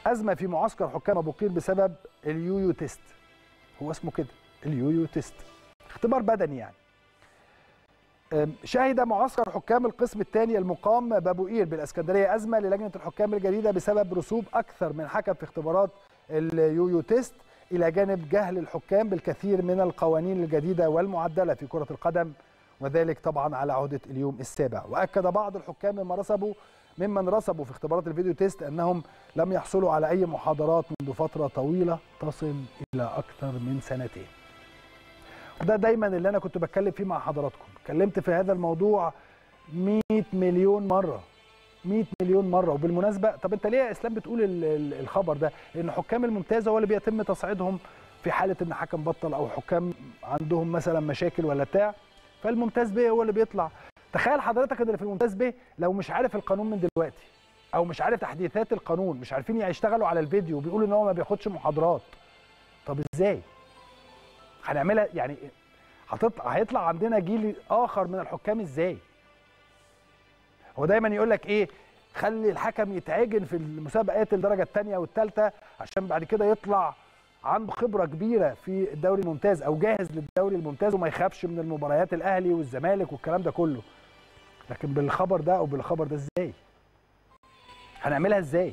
ازمه في معسكر حكام ابو قير بسبب اليويو تيست هو اسمه كده اليويو تيست اختبار بدني يعني أم، شهد معسكر حكام القسم الثاني المقام بابو قير بالاسكندريه ازمه للجنه الحكام الجديده بسبب رسوب اكثر من حكم في اختبارات اليويو تيست الى جانب جهل الحكام بالكثير من القوانين الجديده والمعدله في كره القدم وذلك طبعا على عهده اليوم السابع واكد بعض الحكام مما رسبوا ممن رسبوا في اختبارات الفيديو تيست انهم لم يحصلوا على اي محاضرات منذ فتره طويله تصل الى اكثر من سنتين وده دايما اللي انا كنت بتكلم فيه مع حضراتكم اتكلمت في هذا الموضوع 100 مليون مره 100 مليون مره وبالمناسبه طب انت ليه يا اسلام بتقول ال- ال- الخبر ده لان حكام الممتازه هو اللي بيتم تصعيدهم في حاله ان حكم بطل او حكام عندهم مثلا مشاكل ولا بتاع فالممتاز به هو اللي بيطلع تخيل حضرتك ان اللي في الممتاز به لو مش عارف القانون من دلوقتي او مش عارف تحديثات القانون مش عارفين يشتغلوا على الفيديو بيقولوا ان هو ما بياخدش محاضرات طب ازاي هنعملها يعني هتطلع هيطلع عندنا جيل اخر من الحكام ازاي هو دايما يقول لك ايه خلي الحكم يتعجن في المسابقات الدرجه الثانيه والثالثه عشان بعد كده يطلع عنده خبره كبيره في الدوري الممتاز او جاهز للدوري الممتاز وما يخافش من المباريات الاهلي والزمالك والكلام ده كله لكن بالخبر ده او بالخبر ده ازاي هنعملها ازاي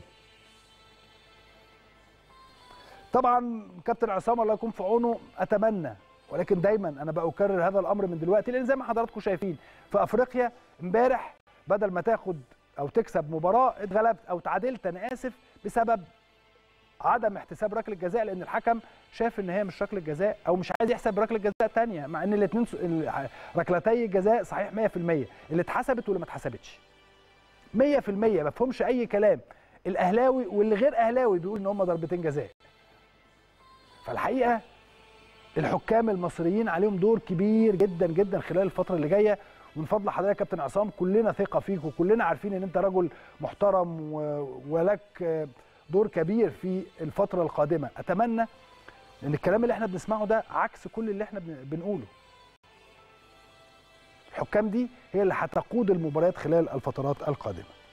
طبعا كابتن عصام الله يكون في عونه اتمنى ولكن دايما انا بكرر هذا الامر من دلوقتي لان زي ما حضراتكم شايفين في افريقيا امبارح بدل ما تاخد او تكسب مباراه اتغلبت او تعادلت انا اسف بسبب عدم احتساب ركله جزاء لان الحكم شاف ان هي مش ركله جزاء او مش عايز يحسب ركله جزاء ثانيه مع ان الاثنين ركلتي الجزاء صحيح 100% اللي اتحسبت واللي ما اتحسبتش 100% ما فيهمش اي كلام الاهلاوي واللي غير اهلاوي بيقول ان هم ضربتين جزاء فالحقيقه الحكام المصريين عليهم دور كبير جدا جدا خلال الفتره اللي جايه ومن فضل حضرتك يا كابتن عصام كلنا ثقه فيك وكلنا عارفين ان انت رجل محترم و- ولك آه، دور كبير في الفتره القادمه اتمنى ان الكلام اللي احنا بنسمعه ده عكس كل اللي احنا بن- بنقوله الحكام دي هي اللي هتقود المباريات خلال الفترات القادمه